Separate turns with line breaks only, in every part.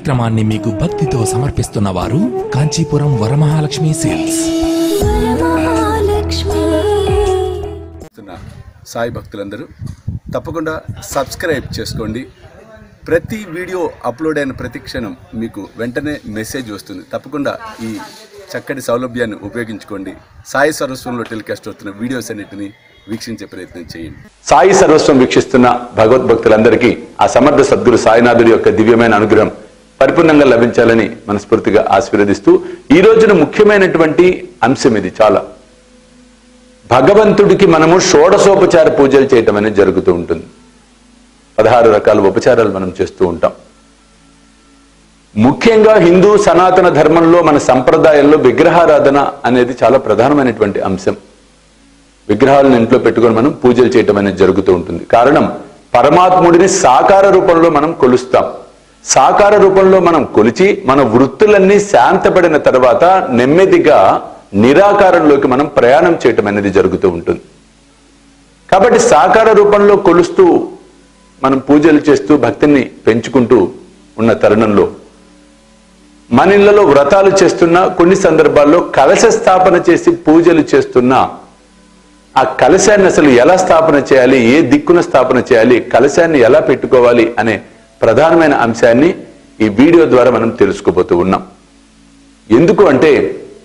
కార్యక్రమాన్ని మీకు భక్తితో సమర్పిస్తున్న వారు కాంచీపురం వరమహాలక్ష్మి సేల్స్
వరమహాలక్ష్మి
చేస్తున్న సాయి భక్తులందరూ తప్పకుండా సబ్స్క్రైబ్ చేసుకోండి ప్రతి వీడియో అప్లోడ్ అయిన ప్రతి క్షణం మీకు వెంటనే మెసేజ్ వస్తుంది తప్పకుండా ఈ చక్కటి సౌలభ్యాన్ని ఉపయోగించుకోండి సాయి సర్వస్వంలో టెలికాస్ట్ అవుతున్న వీడియోస్ అన్నిటిని వీక్షించే ప్రయత్నం చేయండి
సాయి సర్వస్వం వీక్షిస్తున్న భగవద్భక్తులందరికీ ఆ సమర్థ సద్గురు సాయినాథుడి యొక్క దివ్యమైన అనుగ్రహం పరిపూర్ణంగా లభించాలని మనస్ఫూర్తిగా ఆశీర్వదిస్తూ ఈ రోజున ముఖ్యమైనటువంటి అంశం ఇది చాలా భగవంతుడికి మనము షోడశోపచార పూజలు చేయటం అనేది జరుగుతూ ఉంటుంది పదహారు రకాల ఉపచారాలు మనం చేస్తూ ఉంటాం ముఖ్యంగా హిందూ సనాతన ధర్మంలో మన సంప్రదాయంలో విగ్రహారాధన అనేది చాలా ప్రధానమైనటువంటి అంశం విగ్రహాలను ఇంట్లో పెట్టుకొని మనం పూజలు చేయటం అనేది జరుగుతూ ఉంటుంది కారణం పరమాత్ముడిని సాకార రూపంలో మనం కొలుస్తాం సాకార రూపంలో మనం కొలిచి మన వృత్తులన్నీ శాంతపడిన తర్వాత నెమ్మదిగా నిరాకారంలోకి మనం ప్రయాణం చేయటం అనేది జరుగుతూ ఉంటుంది కాబట్టి సాకార రూపంలో కొలుస్తూ మనం పూజలు చేస్తూ భక్తిని పెంచుకుంటూ ఉన్న తరుణంలో మన ఇళ్లలో వ్రతాలు చేస్తున్నా కొన్ని సందర్భాల్లో కలశ స్థాపన చేసి పూజలు చేస్తున్నా ఆ కలశాన్ని అసలు ఎలా స్థాపన చేయాలి ఏ దిక్కున స్థాపన చేయాలి కలశాన్ని ఎలా పెట్టుకోవాలి అనే ప్రధానమైన అంశాన్ని ఈ వీడియో ద్వారా మనం తెలుసుకోబోతూ ఉన్నాం ఎందుకు అంటే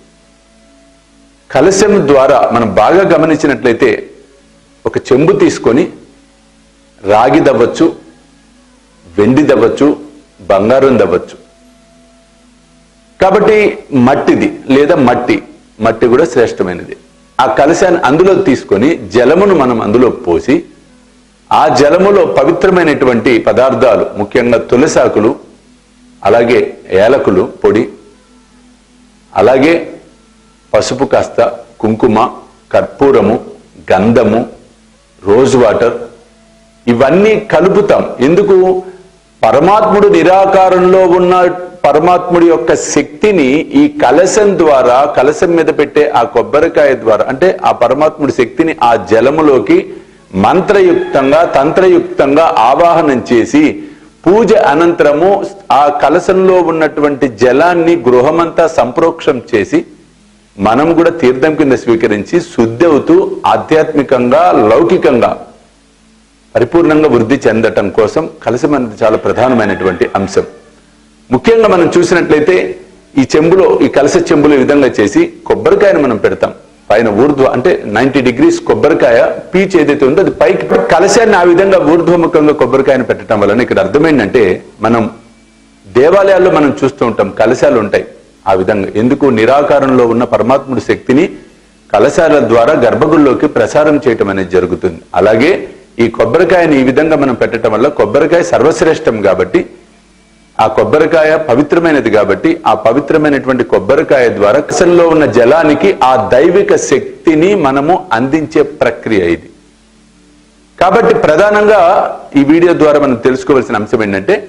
కలశం ద్వారా మనం బాగా గమనించినట్లయితే ఒక చెంబు తీసుకొని రాగి దవ్వచ్చు వెండి దవ్వచ్చు బంగారం దవ్వచ్చు కాబట్టి మట్టిది లేదా మట్టి మట్టి కూడా శ్రేష్టమైనది ఆ కలశాన్ని అందులో తీసుకొని జలమును మనం అందులో పోసి ఆ జలములో పవిత్రమైనటువంటి పదార్థాలు ముఖ్యంగా తులసాకులు అలాగే ఏలకులు పొడి అలాగే పసుపు కాస్త కుంకుమ కర్పూరము గంధము రోజ్ వాటర్ ఇవన్నీ కలుపుతాం ఎందుకు పరమాత్ముడు నిరాకారంలో ఉన్న పరమాత్ముడి యొక్క శక్తిని ఈ కలశం ద్వారా కలశం మీద పెట్టే ఆ కొబ్బరికాయ ద్వారా అంటే ఆ పరమాత్ముడి శక్తిని ఆ జలములోకి మంత్రయుక్తంగా తంత్రయుక్తంగా ఆవాహనం చేసి పూజ అనంతరము ఆ కలశంలో ఉన్నటువంటి జలాన్ని గృహమంతా సంప్రోక్షం చేసి మనం కూడా తీర్థం కింద స్వీకరించి శుద్ధి అవుతూ ఆధ్యాత్మికంగా లౌకికంగా పరిపూర్ణంగా వృద్ధి చెందటం కోసం కలశం అనేది చాలా ప్రధానమైనటువంటి అంశం ముఖ్యంగా మనం చూసినట్లయితే ఈ చెంబులో ఈ కలస చెంబులో ఈ విధంగా చేసి కొబ్బరికాయను మనం పెడతాం పైన ఊర్ధ్వ అంటే నైన్టీ డిగ్రీస్ కొబ్బరికాయ పీచ్ ఏదైతే ఉందో అది పైకి పెట్టి కలశాన్ని ఆ విధంగా ఊర్ధ్వముఖంగా కొబ్బరికాయను పెట్టడం వలన ఇక్కడ అర్థమైందంటే మనం దేవాలయాల్లో మనం చూస్తూ ఉంటాం కలశాలు ఉంటాయి ఆ విధంగా ఎందుకు నిరాకారంలో ఉన్న పరమాత్ముడి శక్తిని కలశాల ద్వారా గర్భగుడిలోకి ప్రసారం చేయటం అనేది జరుగుతుంది అలాగే ఈ కొబ్బరికాయని ఈ విధంగా మనం పెట్టడం వల్ల కొబ్బరికాయ సర్వశ్రేష్టం కాబట్టి ఆ కొబ్బరికాయ పవిత్రమైనది కాబట్టి ఆ పవిత్రమైనటువంటి కొబ్బరికాయ ద్వారా కసంలో ఉన్న జలానికి ఆ దైవిక శక్తిని మనము అందించే ప్రక్రియ ఇది కాబట్టి ప్రధానంగా ఈ వీడియో ద్వారా మనం తెలుసుకోవాల్సిన అంశం ఏంటంటే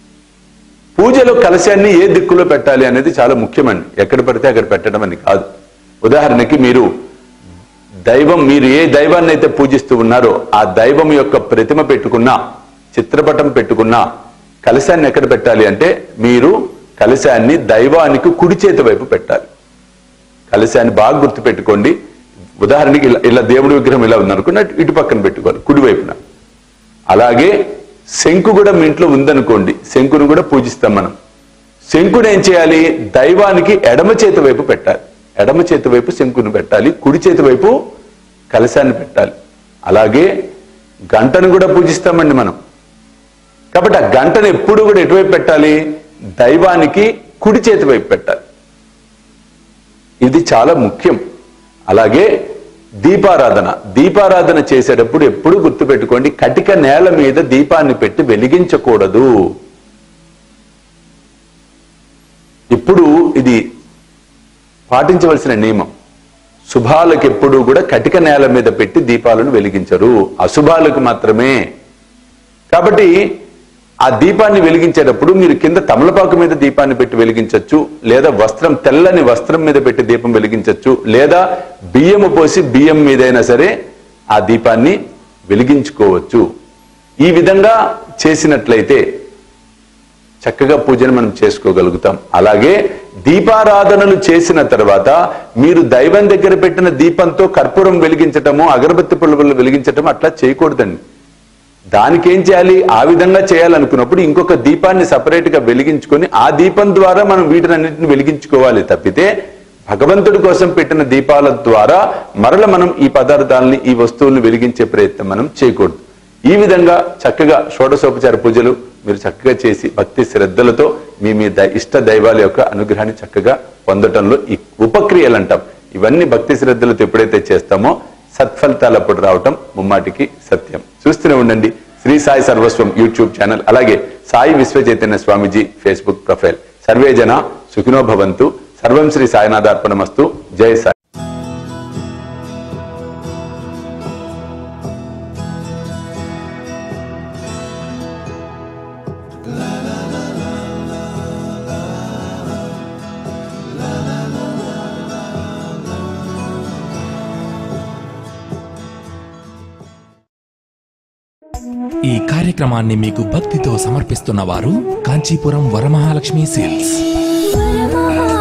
పూజలో కలశాన్ని ఏ దిక్కులో పెట్టాలి అనేది చాలా ముఖ్యమండి ఎక్కడ పడితే అక్కడ పెట్టడం అని కాదు ఉదాహరణకి మీరు దైవం మీరు ఏ దైవాన్ని అయితే పూజిస్తూ ఉన్నారో ఆ దైవం యొక్క ప్రతిమ పెట్టుకున్నా చిత్రపటం పెట్టుకున్నా కలశాన్ని ఎక్కడ పెట్టాలి అంటే మీరు కలశాన్ని దైవానికి కుడి చేతి వైపు పెట్టాలి కలశాన్ని బాగా గుర్తు పెట్టుకోండి ఉదాహరణకి ఇలా ఇలా దేవుడి విగ్రహం ఇలా ఉందనుకున్న ఇటు పక్కన పెట్టుకోవాలి కుడి వైపున అలాగే శంకు కూడా మీ ఇంట్లో ఉందనుకోండి శంకును కూడా పూజిస్తాం మనం శంకుని ఏం చేయాలి దైవానికి ఎడమ చేతి వైపు పెట్టాలి ఎడమ చేతి వైపు శంకుని పెట్టాలి కుడి చేతి వైపు కలశాన్ని పెట్టాలి అలాగే గంటను కూడా పూజిస్తామండి మనం కాబట్టి ఆ గంటను ఎప్పుడు కూడా ఎటువైపు పెట్టాలి దైవానికి కుడి చేతి వైపు పెట్టాలి ఇది చాలా ముఖ్యం అలాగే దీపారాధన దీపారాధన చేసేటప్పుడు ఎప్పుడు గుర్తుపెట్టుకోండి కటిక నేల మీద దీపాన్ని పెట్టి వెలిగించకూడదు ఇప్పుడు ఇది పాటించవలసిన నియమం శుభాలకు ఎప్పుడూ కూడా కటిక నేల మీద పెట్టి దీపాలను వెలిగించరు అశుభాలకు మాత్రమే కాబట్టి ఆ దీపాన్ని వెలిగించేటప్పుడు మీరు కింద తమలపాకు మీద దీపాన్ని పెట్టి వెలిగించవచ్చు లేదా వస్త్రం తెల్లని వస్త్రం మీద పెట్టి దీపం వెలిగించవచ్చు లేదా బియ్యము పోసి బియ్యం మీదైనా సరే ఆ దీపాన్ని వెలిగించుకోవచ్చు ఈ విధంగా చేసినట్లయితే చక్కగా పూజను మనం చేసుకోగలుగుతాం అలాగే దీపారాధనలు చేసిన తర్వాత మీరు దైవం దగ్గర పెట్టిన దీపంతో కర్పూరం వెలిగించటము అగరబత్తి పుల్లలు వెలిగించటము అట్లా చేయకూడదండి దానికి ఏం చేయాలి ఆ విధంగా చేయాలనుకున్నప్పుడు ఇంకొక దీపాన్ని సపరేట్ గా వెలిగించుకొని ఆ దీపం ద్వారా మనం వీటినన్నింటిని వెలిగించుకోవాలి తప్పితే భగవంతుడి కోసం పెట్టిన దీపాల ద్వారా మరల మనం ఈ పదార్థాలని ఈ వస్తువుల్ని వెలిగించే ప్రయత్నం మనం చేయకూడదు ఈ విధంగా చక్కగా షోడశోపచార పూజలు మీరు చక్కగా చేసి భక్తి శ్రద్ధలతో మీ మీ దై- ఇష్ట దైవాల యొక్క అనుగ్రహాన్ని చక్కగా పొందటంలో ఈ ఉపక్రియలు అంటాం ఇవన్నీ భక్తి శ్రద్ధలతో ఎప్పుడైతే చేస్తామో సత్ఫలితాలు అప్పుడు రావటం ముమ్మాటికి సత్యం చూస్తూనే ఉండండి శ్రీ సాయి సర్వస్వం యూట్యూబ్ ఛానల్ అలాగే సాయి విశ్వ చైతన్య స్వామిజీ ఫేస్బుక్ ప్రొఫైల్ సర్వే జన సుఖినో భవంతు సర్వం శ్రీ సాయినాథార్పణమస్తు జై సాయి
ఈ కార్యక్రమాన్ని మీకు భక్తితో సమర్పిస్తున్న వారు కాంచీపురం వరమహాలక్ష్మి సేల్స్
వరమహాలక్ష్మి